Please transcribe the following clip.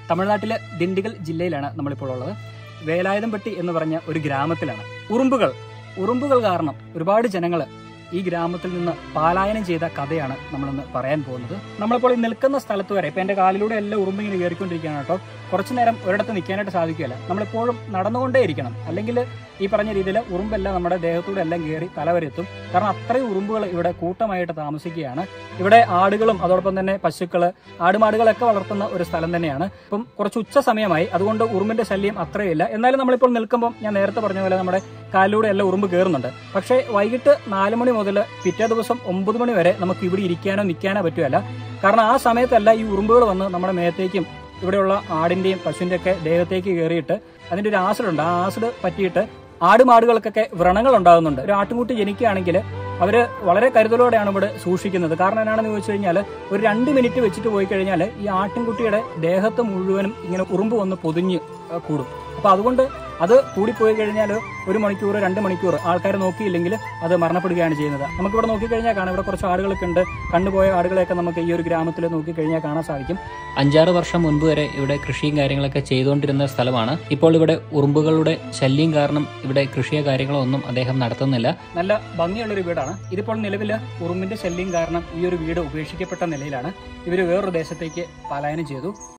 തമിഴ്നാട്ടിലെ ദിണ്ടിഗൽ ജില്ലയിലാണ് നമ്മളിപ്പോൾ ഉള്ളത് വേലായുധംപട്ടി എന്ന് പറഞ്ഞ ഒരു ഗ്രാമത്തിലാണ് ഉറുമ്പുകൾ ഉറുമ്പുകൾ കാരണം ഒരുപാട് ജനങ്ങൾ ഈ ഗ്രാമത്തിൽ നിന്ന് പാലായനം ചെയ്ത കഥയാണ് നമ്മളിന്ന് പറയാൻ പോകുന്നത് നമ്മളിപ്പോൾ ഈ നിൽക്കുന്ന സ്ഥലത്ത് വരെ ഇപ്പൊ എന്റെ കാലിലൂടെ എല്ലാം ഉറുമ്പ് ഇങ്ങനെ കയറിക്കൊണ്ടിരിക്കുകയാണ് കേട്ടോ കുറച്ചു നേരം ഒരിടത്ത് നിൽക്കാനായിട്ട് സാധിക്കുകയില്ല നമ്മളെപ്പോഴും നടന്നുകൊണ്ടേ ഇരിക്കണം അല്ലെങ്കിൽ ഈ പറഞ്ഞ രീതിയിൽ ഉറുമ്പെല്ലാം നമ്മുടെ ദേഹത്തൂടെ എല്ലാം കയറി തലവരെത്തും കാരണം അത്രയും ഉറുമ്പുകൾ ഇവിടെ കൂട്ടമായിട്ട് താമസിക്കുകയാണ് ഇവിടെ ആടുകളും അതോടൊപ്പം തന്നെ പശുക്കള് ആടുമാടുകളൊക്കെ വളർത്തുന്ന ഒരു സ്ഥലം തന്നെയാണ് ഇപ്പം കുറച്ച് ഉച്ച സമയമായി അതുകൊണ്ട് ഉറുമ്പിന്റെ ശല്യം അത്രയില്ല എന്നാലും നമ്മളിപ്പോൾ നിൽക്കുമ്പോൾ ഞാൻ നേരത്തെ പറഞ്ഞ പോലെ നമ്മുടെ കാലിലൂടെ എല്ലാം ഉറുമ്പ് കയറുന്നുണ്ട് പക്ഷേ വൈകിട്ട് നാല് മണി മുതൽ പിറ്റേ ദിവസം ഒമ്പത് മണി വരെ നമുക്ക് ഇവിടെ ഇരിക്കാനോ നിൽക്കാനോ പറ്റുമല്ല കാരണം ആ സമയത്തല്ല ഈ ഉറുമ്പുകൾ വന്ന് നമ്മുടെ മേത്തേക്കും ഇവിടെയുള്ള ആടിന്റെയും പശുവിന്റെ ഒക്കെ ദേഹത്തേക്ക് കയറിയിട്ട് അതിന്റെ ഒരു ആസിഡ് ഉണ്ട് ആ ആസിഡ് പറ്റിയിട്ട് ആടുമാടുകൾക്കൊക്കെ വ്രണങ്ങൾ ഉണ്ടാകുന്നുണ്ട് ഒരു ആട്ടുംകുട്ടി ജനിക്കുകയാണെങ്കിൽ അവര് വളരെ കരുതലോടെയാണ് ഇവിടെ സൂക്ഷിക്കുന്നത് കാരണം എന്നാണെന്ന് ചോദിച്ചു കഴിഞ്ഞാൽ ഒരു രണ്ട് മിനിറ്റ് വെച്ചിട്ട് പോയി കഴിഞ്ഞാൽ ഈ ആട്ടിൻകുട്ടിയുടെ ദേഹത്ത് മുഴുവനും ഇങ്ങനെ ഉറുമ്പ് വന്ന് പൊതിഞ്ഞ് ആ, കൂടും അപ്പൊ അതുകൊണ്ട് അത് കൂടിപ്പോയി കഴിഞ്ഞാൽ ഒരു മണിക്കൂർ രണ്ട് മണിക്കൂർ ആൾക്കാർ നോക്കിയില്ലെങ്കിൽ അത് മരണപ്പെടുകയാണ് ചെയ്യുന്നത് നമുക്കിവിടെ നോക്കിക്കഴിഞ്ഞാൽ കാണാം ഇവിടെ കുറച്ച് ആടുകളൊക്കെ ഉണ്ട് കണ്ടുപോയ ആടുകളെയൊക്കെ നമുക്ക് ഈ ഒരു ഗ്രാമത്തിൽ നോക്കിക്കഴിഞ്ഞാൽ കാണാൻ സാധിക്കും അഞ്ചാറ് വർഷം മുൻപ് വരെ ഇവിടെ കൃഷിയും കാര്യങ്ങളൊക്കെ ചെയ്തുകൊണ്ടിരുന്ന സ്ഥലമാണ് ഇപ്പോൾ ഇവിടെ ഉറുമ്പുകളുടെ ശല്യം കാരണം ഇവിടെ കൃഷിയോ കാര്യങ്ങളോ ഒന്നും അദ്ദേഹം നടത്തുന്നില്ല നല്ല ഭംഗിയുള്ള ഒരു വീടാണ് ഇതിപ്പോൾ നിലവിൽ ഉറുമ്പിന്റെ ശല്യം കാരണം ഈ ഒരു വീട് ഉപേക്ഷിക്കപ്പെട്ട നിലയിലാണ് ഇവർ വേറൊരു ദേശത്തേക്ക് പലായനം ചെയ്തു